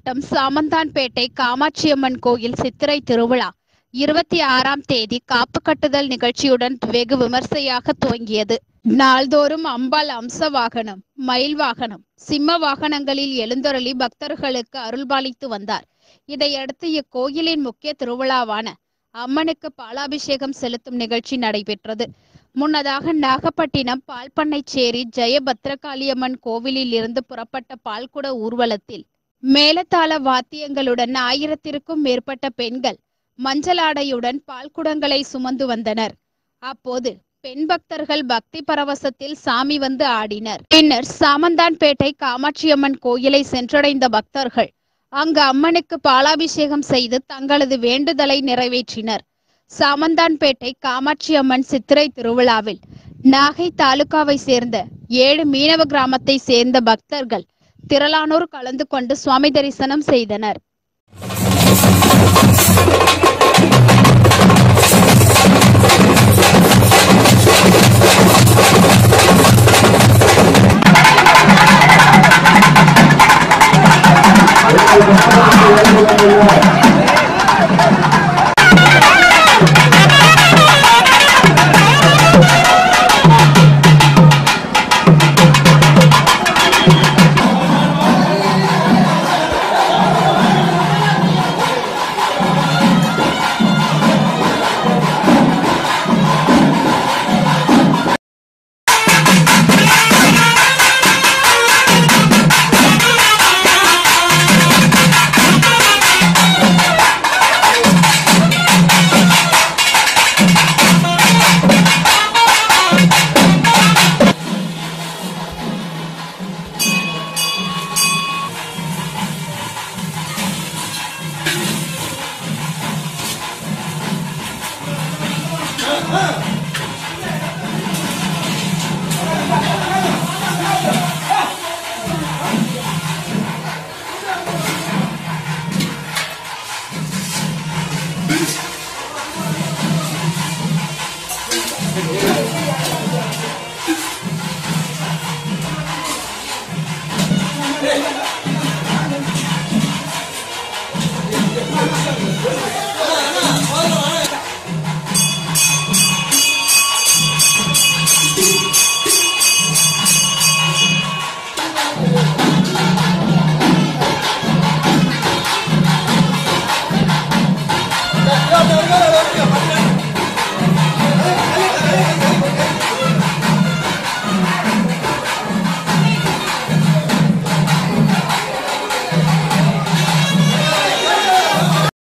மாவட்டம் சாமந்தான்பேட்டை காமாட்சியம்மன் கோயில் சித்திரை திருவிழா இருபத்தி ஆறாம் தேதி காப்பு கட்டுதல் நிகழ்ச்சியுடன் வெகு விமர்சையாக துவங்கியது நாள்தோறும் அம்பாள் அம்ச வாகனம் மயில் வாகனம் சிம்ம வாகனங்களில் எழுந்தருளி பக்தர்களுக்கு அருள்பாலித்து வந்தார் இதையடுத்து இக்கோயிலின் முக்கிய திருவிழாவான அம்மனுக்கு பாலாபிஷேகம் செலுத்தும் நிகழ்ச்சி நடைபெற்றது முன்னதாக நாகப்பட்டினம் பால்பண்ணைச்சேரி ஜெயபத்ரகாளியம்மன் கோவிலில் இருந்து புறப்பட்ட பால்குட ஊர்வலத்தில் மேலதாள வாத்தியங்களுடன் ஆயிரத்திற்கும் மேற்பட்ட பெண்கள் மஞ்சளாடையுடன் பால்குடங்களை சுமந்து வந்தனர் அப்போது பெண் பக்தர்கள் பக்தி பரவசத்தில் சாமி வந்து ஆடினர் பின்னர் சாமந்தான்பேட்டை காமாட்சியம்மன் கோயிலை சென்றடைந்த பக்தர்கள் அங்கு அம்மனுக்கு பாலாபிஷேகம் செய்து தங்களது வேண்டுதலை நிறைவேற்றினர் சாமந்தான்பேட்டை காமாட்சி அம்மன் சித்திரை திருவிழாவில் நாகை தாலுகாவை சேர்ந்த ஏழு மீனவ கிராமத்தை சேர்ந்த பக்தர்கள் திரளானோர் கலந்து கொண்டு சுவாமி தரிசனம் செய்தனர் Thank you.